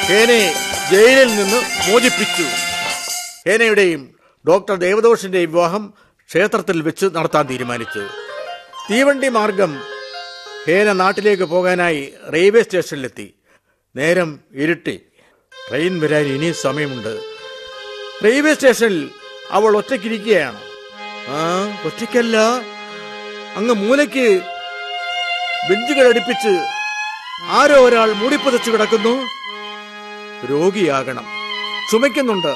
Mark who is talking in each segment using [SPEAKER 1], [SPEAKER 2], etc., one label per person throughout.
[SPEAKER 1] ഹേനയെ ജയിലിൽ നിന്ന് മോചിപ്പിച്ചു ഹേനയുടെയും ഡോക്ടർ ദേവദോഷിന്റെയും വിവാഹം ക്ഷേത്രത്തിൽ വെച്ച് നടത്താൻ തീരുമാനിച്ചു തീവണ്ടി മാർഗം ഹേന നാട്ടിലേക്ക് പോകാനായി റെയിൽവേ സ്റ്റേഷനിലെത്തി നേരം ഇരുട്ടി ട്രെയിൻ വരാൻ ഇനി സമയമുണ്ട് റെയിൽവേ സ്റ്റേഷനിൽ അവൾ ഒറ്റയ്ക്കിരിക്കുകയാണ് ആ ഒറ്റയ്ക്കല്ല അങ്ങ് മൂലയ്ക്ക് ബെഞ്ചുകൾ അടുപ്പിച്ച് ആരോ ഒരാൾ മൂടിപ്പുതച്ചു കിടക്കുന്നു രോഗിയാകണം ചുമയ്ക്കുന്നുണ്ട്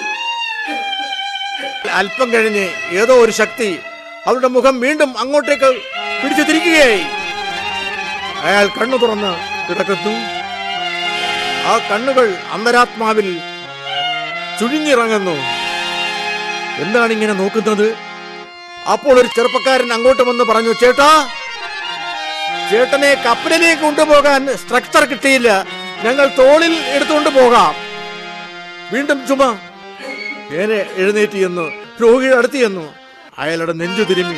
[SPEAKER 1] അല്പം കഴിഞ്ഞ് ഏതോ ഒരു ശക്തി അവളുടെ മുഖം വീണ്ടും അങ്ങോട്ടേക്ക് പിടിച്ചു തിരിക്കുകയായി അയാൾ കണ്ണു തുറന്ന് കിടക്കുന്നു ആ കണ്ണുകൾ അന്തരാത്മാവിൽ ചുഴിഞ്ഞിറങ്ങുന്നു എന്താണ് ഇങ്ങനെ നോക്കുന്നത് അപ്പോൾ ഒരു ചെറുപ്പക്കാരൻ അങ്ങോട്ട് വന്ന് പറഞ്ഞു ചേട്ടാ ചേട്ടനെ കപ്പലിലേക്ക് കൊണ്ടുപോകാൻ സ്ട്രക്ചർ കിട്ടിയില്ല ഞങ്ങൾ തോളിൽ എടുത്തുകൊണ്ട് പോകാം വീണ്ടും ചുമ നേരെ എഴുന്നേറ്റ് ചെന്നു രോഗിയുടെ അടുത്ത് ചെന്നു അയാളുടെ നെഞ്ചു തിരുമ്മി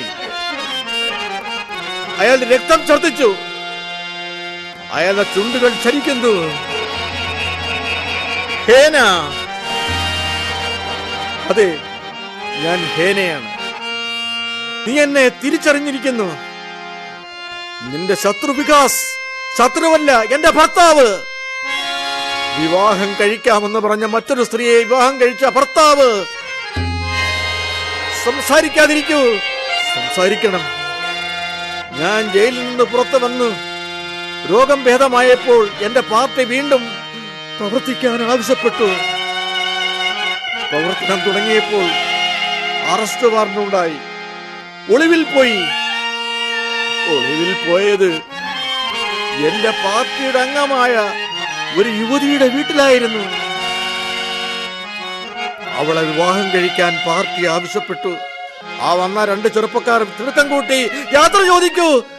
[SPEAKER 1] അയാളുടെ രക്തം ഛർദ്ദിച്ചു അയാളുടെ ചുണ്ടുകൾ ചലിക്കുന്നു ഹേന അതെ ഞാൻ ഹേനയാണ് നീ എന്നെ തിരിച്ചറിഞ്ഞിരിക്കുന്നു നിന്റെ ശത്രു വികാസ് ശത്രുവല്ല എന്റെ ഭർത്താവ് വിവാഹം കഴിക്കാമെന്ന് പറഞ്ഞ മറ്റൊരു സ്ത്രീയെ വിവാഹം കഴിച്ച ഭർത്താവ് സംസാരിക്കാതിരിക്കൂ സംസാരിക്കണം ഞാൻ ജയിലിൽ നിന്ന് പുറത്തു വന്നു രോഗം ഭേദമായപ്പോൾ എന്റെ പാർട്ടി വീണ്ടും പ്രവർത്തിക്കാൻ ആവശ്യപ്പെട്ടു പ്രവർത്തനം തുടങ്ങിയപ്പോൾ അറസ്റ്റ് വാറന്റ് ഉണ്ടായി ഒളിവിൽ പോയി ഒളിവിൽ പോയത് എന്റെ പാർട്ടിയുടെ അംഗമായ ഒരു യുവതിയുടെ വീട്ടിലായിരുന്നു അവളെ വിവാഹം കഴിക്കാൻ പാർട്ടി ആവശ്യപ്പെട്ടു ആ വന്ന രണ്ട് ചെറുപ്പക്കാർ തിടുക്കം കൂട്ടി യാത്ര ചോദിക്കൂ